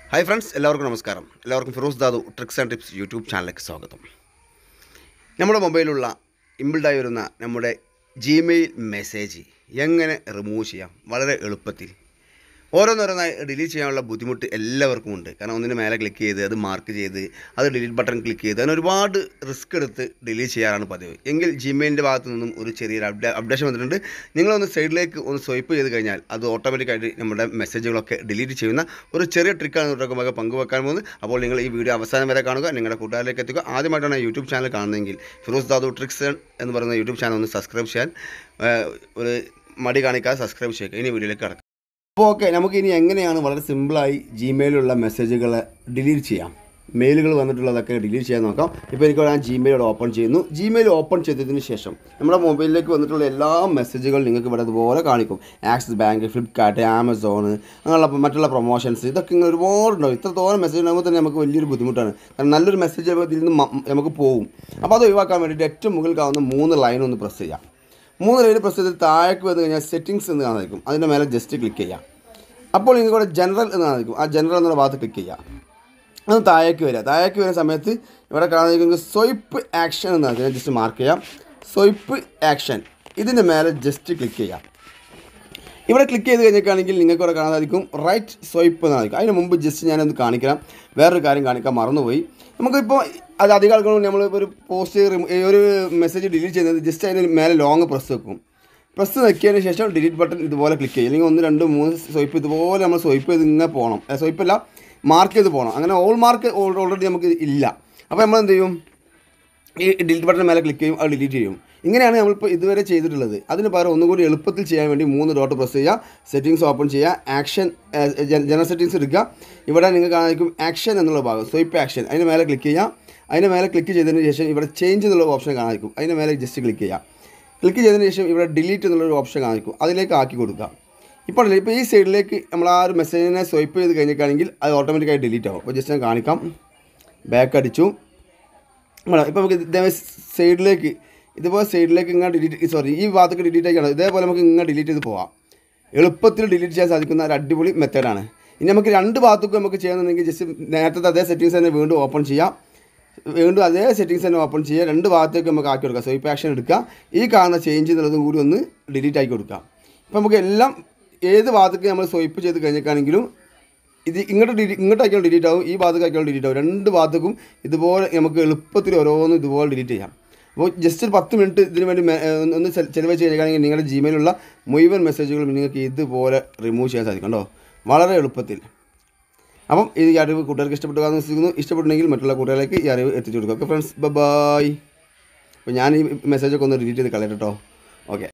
hi friends എല്ലാവർക്കും നമസ്കാരം എല്ലാവർക്കും Firoz Dadu tricks and tips YouTube ചാനലിലേക്ക് സ്വാഗതം നമ്മുടെ മൊബൈലിലുള്ള ഇമ്പിൾഡായി വരുന്ന നമ്മുടെ ജിമെയിൽ മെസ്സേജ് എങ്ങനെ റിമൂവ് ചെയ്യാം വളരെ എളുപ്പത്തിൽ ഓരോന്നോരോന്നായി ഡിലീറ്റ് ചെയ്യാനുള്ള ബുദ്ധിമുട്ട് എല്ലാവർക്കും ഉണ്ട് കാരണം ഒന്നിന് മേലെ ക്ലിക്ക് ചെയ്ത് അത് മാർക്ക് ചെയ്ത് അത് ഡിലീറ്റ് ബട്ടൺ ക്ലിക്ക് ചെയ്ത് അങ്ങനെ ഒരുപാട് റിസ്ക് എടുത്ത് ഡിലീറ്റ് ചെയ്യാറാണ് പതിവ് എങ്കിൽ ജിമെയിലിൻ്റെ ഭാഗത്തു നിന്നും ഒരു ചെറിയൊരു അപ്ഡേ അപ്ഡേഷൻ വന്നിട്ടുണ്ട് നിങ്ങളൊന്ന് സൈഡിലേക്ക് ഒന്ന് സ്വൈപ്പ് ചെയ്ത് കഴിഞ്ഞാൽ അത് ഓട്ടോമാറ്റിക്കായിട്ട് നമ്മുടെ മെസ്സേജുകളൊക്കെ ഡിലീറ്റ് ചെയ്യുന്ന ഒരു ചെറിയ ട്രിക്കാണ് ഇതൊക്കെ നമുക്ക് പങ്കുവെക്കാൻ പോകുന്നത് അപ്പോൾ നിങ്ങൾ ഈ വീഡിയോ അവസാനം വരെ കാണുക നിങ്ങളുടെ കൂട്ടുകാരിലേക്ക് എത്തിക്കുക ആദ്യമായിട്ടാണ് യൂട്യൂബ് ചാനൽ കാണുന്നതെങ്കിൽ ഫിറോസ് ദാദു ട്രിക്സ് എന്ന് പറയുന്ന യൂട്യൂബ് ചാനൽ ഒന്ന് സബ്സ്ക്രൈബ് ചെയ്യാൻ ഏഹ്, ഒരു മടി കാണിക്കാതെ സബ്സ്ക്രൈബ് ചെയ്യുക ഇനി വീഡിയോയിലേക്ക് കടക്കാം അപ്പോൾ ഓക്കെ നമുക്ക് ഇനി എങ്ങനെയാണ് വളരെ സിമ്പിളായി ജിമെയിലുള്ള മെസ്സേജുകൾ ഡിലീറ്റ് ചെയ്യാം മെയിലുകൾ വന്നിട്ടുള്ളതൊക്കെ ഡിലീറ്റ് ചെയ്യാൻ നോക്കാം ഇപ്പോൾ എനിക്ക് ഞാൻ ജിമെയിൽ ഓപ്പൺ ചെയ്യുന്നു ജിമെയിൽ ഓപ്പൺ ചെയ്തതിന് ശേഷം നമ്മുടെ മൊബൈലിലേക്ക് വന്നിട്ടുള്ള എല്ലാ മെസ്സേജുകളും നിങ്ങൾക്ക് ഇവിടെ ഇതുപോലെ കാണിക്കും ആക്സിസ് ബാങ്ക് ഫ്ലിപ്കാർട്ട് ആമസോൺ അങ്ങനെയുള്ള മറ്റുള്ള പ്രൊമോഷൻസ് ഇതൊക്കെ ഇങ്ങനെ ഒരുപാടുണ്ടാവും ഇത്രത്തോളം മെസ്സേജ് ഉണ്ടാകുമ്പോൾ തന്നെ നമുക്ക് വലിയൊരു ബുദ്ധിമുട്ടാണ് കാരണം നല്ലൊരു മെസ്സേജ് ഇതിൽ നിന്ന് മ- നമുക്ക് പോകും അപ്പോൾ അത് ഒഴിവാക്കാൻ വേണ്ടിയിട്ട് ഏറ്റവും മുകളിൽ കാണുന്ന മൂന്ന് ലൈൻ ഒന്ന് പ്രസ് ചെയ്യാം മൂന്ന് ലൈൻ പ്രസ് ചെയ്ത് താഴേക്ക് വന്നു കഴിഞ്ഞാൽ സെറ്റിങ്സ് എന്ന് കാണാതിരിക്കും അതിൻ്റെ മേലെ ജസ്റ്റ് ക്ലിക്ക് ചെയ്യാം അപ്പോൾ നിങ്ങൾക്ക് ഇവിടെ ജനറൽ എന്ന് കാണിക്കും ആ ജനറൽ എന്നുള്ള ഭാഗത്ത് ക്ലിക്ക് ചെയ്യാം അത് താഴേക്ക് വരിക താഴേക്ക് വരുന്ന സമയത്ത് ഇവിടെ കാണുന്നത് സ്വൈപ്പ് ആക്ഷൻ എന്ന് അതിനെ ജസ്റ്റ് മാർക്ക് ചെയ്യാം സ്വൈപ്പ് ആക്ഷൻ ഇതിൻ്റെ മേലെ ജസ്റ്റ് ക്ലിക്ക് ചെയ്യാം ഇവിടെ ക്ലിക്ക് ചെയ്ത് കഴിഞ്ഞിട്ടാണെങ്കിൽ നിങ്ങൾക്ക് ഇവിടെ കാണാൻ സാധിക്കും റൈറ്റ് സ്വൈപ്പ് എന്നായിരിക്കും അതിന് മുമ്പ് ജസ്റ്റ് ഞാനൊന്ന് കാണിക്കണം വേറൊരു കാര്യം കാണിക്കാൻ മറന്നുപോയി നമുക്കിപ്പോൾ അത് അധികം ആളുകളും നമ്മൾ ഒരു പോസ്റ്റ് ഒരു മെസ്സേജ് ഡിലീറ്റ് ചെയ്യുന്നത് ജസ്റ്റ് അതിന് മേലെ ലോങ് പ്രസ് വെക്കും പ്രസ് വെക്കിയതിന് ശേഷം ഡിലീറ്റ് ബട്ടൺ ഇതുപോലെ ക്ലിക്ക് ചെയ്യും അല്ലെങ്കിൽ ഒന്ന് രണ്ട് മൂന്ന് സ്വൈപ്പ് ഇതുപോലെ നമ്മൾ സ്വൈപ്പ് ചെയ്ത് ഇങ്ങനെ പോകണം സ്വൈപ്പ് അല്ല മാർക്ക് ചെയ്ത് പോകണം അങ്ങനെ ഓൾ മാർക്ക് ഓൾറെഡി നമുക്ക് ഇല്ല അപ്പോൾ നമ്മൾ എന്ത് ചെയ്യും ഈ ഡിലീറ്റ് ബട്ടൺ മേലെ ക്ലിക്ക് ചെയ്യും അത് ഡിലീറ്റ് ചെയ്യും ഇങ്ങനെയാണ് നമ്മളിപ്പോൾ ഇതുവരെ ചെയ്തിട്ടുള്ളത് അതിന് പകരം ഒന്നുകൂടി എളുപ്പത്തിൽ ചെയ്യാൻ വേണ്ടി മൂന്ന് ഡോട്ട് പ്രസ് ചെയ്യുക സെറ്റിങ്സ് ഓപ്പൺ ചെയ്യുക ആക്ഷൻ ജനറൽ സെറ്റിങ്സ് എടുക്കുക ഇവിടെ നിങ്ങൾക്ക് കാണാതിരിക്കും ആക്ഷൻ എന്നുള്ള ഭാഗം സ്വൈപ്പ് ആക്ഷൻ അതിന് മേലെ ക്ലിക്ക് ചെയ്യുക അതിന് മേലെ ക്ലിക്ക് ചെയ്തതിന് ശേഷം ഇവിടെ ചേഞ്ച് എന്നുള്ള ഓപ്ഷൻ കാണാതിരിക്കും അതിന് മേലെ ജസ്റ്റ് ക്ലിക്ക് ചെയ്യുക ക്ലിക്ക് ചെയ്തതിന് ശേഷം ഇവിടെ ഡിലീറ്റ് എന്നുള്ളൊരു ഓപ്ഷൻ കാണിക്കും അതിലേക്ക് ആക്കി കൊടുക്കുക ഇപ്പോൾ ഉണ്ടല്ലോ, ഇപ്പോൾ ഈ സൈഡിലേക്ക് നമ്മൾ ആ ഒരു മെസ്സേജിനെ സ്വൈപ്പ് ചെയ്ത് കഴിഞ്ഞിട്ടാണെങ്കിൽ അത് ഓട്ടോമാറ്റിക്കായി ഡിലീറ്റ് ആവും അപ്പോൾ ജസ്റ്റ് ഞാൻ കാണിക്കാം ബാക്ക് അടിച്ചു നമ്മളെ ഇപ്പോൾ നമുക്ക് ഇതേ സൈഡിലേക്ക് ഇതുപോലെ സൈഡിലേക്ക് ഇങ്ങനെ ഡിലീറ്റ് സോറി ഈ ഭാഗത്തേക്ക് ഡിലീറ്റ് ആക്കിയാണ് ഇതേപോലെ നമുക്ക് ഇങ്ങനെ ഡിലീറ്റ് ചെയ്ത് പോവാം എളുപ്പത്തിൽ ഡിലീറ്റ് ചെയ്യാൻ സാധിക്കുന്ന ഒരു അടിപൊളി മെത്തേഡാണ് ഇനി നമുക്ക് രണ്ട് ഭാഗത്തേക്കും നമുക്ക് ചെയ്യണമെന്നുണ്ടെങ്കിൽ ജസ്റ്റ് നേരത്തെ അതേ സെറ്റിങ്സ് തന്നെ വീണ്ടും ഓപ്പൺ ചെയ്യാം വീണ്ടും അതേ സെറ്റിങ്സ് തന്നെ ഓപ്പൺ ചെയ്യുക രണ്ട് ഭാഗത്തേക്ക് നമുക്ക് ആക്കി കൊടുക്കാം സ്വൈപ്പ് ആക്ഷൻ എടുക്കുക ഈ കാണുന്ന ചേഞ്ച് എന്നുള്ളതും കൂടി ഒന്ന് ഡിലീറ്റ് ആക്കി കൊടുക്കാം ഇപ്പം നമുക്ക് എല്ലാം ഏത് ഭാഗത്തേക്ക് നമ്മൾ സ്വൈപ്പ് ചെയ്ത് കഴിഞ്ഞിട്ടാണെങ്കിലും ഇത് ഇങ്ങോട്ട് ഡിലീ ഇങ്ങോട്ട് ആക്കിയാൽ ഡിലീറ്റ് ആവും ഈ ഭാഗത്തേക്ക് ആക്കിയാൽ ഡിലീറ്റ് ആവും രണ്ട് ഭാഗത്തേക്കും ഇതുപോലെ നമുക്ക് എളുപ്പത്തിൽ ഓരോന്നും ഇതുപോലെ ഡിലീറ്റ് ചെയ്യാം അപ്പോൾ ജസ്റ്റ് ഒരു പത്ത് മിനിറ്റ് ഇതിന് വേണ്ടി മെ- ഏഹ് ഒന്ന് ഒന്ന് ചിലവഴിച്ച് കഴിഞ്ഞാൽ നിങ്ങളുടെ ജിമെയിലുള്ള മുഴുവൻ മെസ്സേജുകളും നിങ്ങൾക്ക് ഇതുപോലെ റിമൂവ് ചെയ്യാൻ സാധിക്കും കേട്ടോ വളരെ എളുപ്പത്തിൽ അപ്പം ഇത് ഈ അറിവ് കൂട്ടുകാർക്ക് ഇഷ്ടപ്പെട്ടു എന്ന് വിശ്വസിക്കുന്നു ഇഷ്ടപ്പെട്ടുണ്ടെങ്കിൽ മറ്റുള്ള കൂട്ടുകാരിലേക്ക് ഈ അറിവ് എത്തിച്ചു കൊടുക്കുക ഓക്കെ ഫ്രണ്ട്സ് ബൈ അപ്പോൾ ഞാൻ ഈ മെസ്സേജൊക്കെ ഒന്ന് ഡിലീറ്റ് ചെയ്ത് കളയട്ടോ ഓക്കെ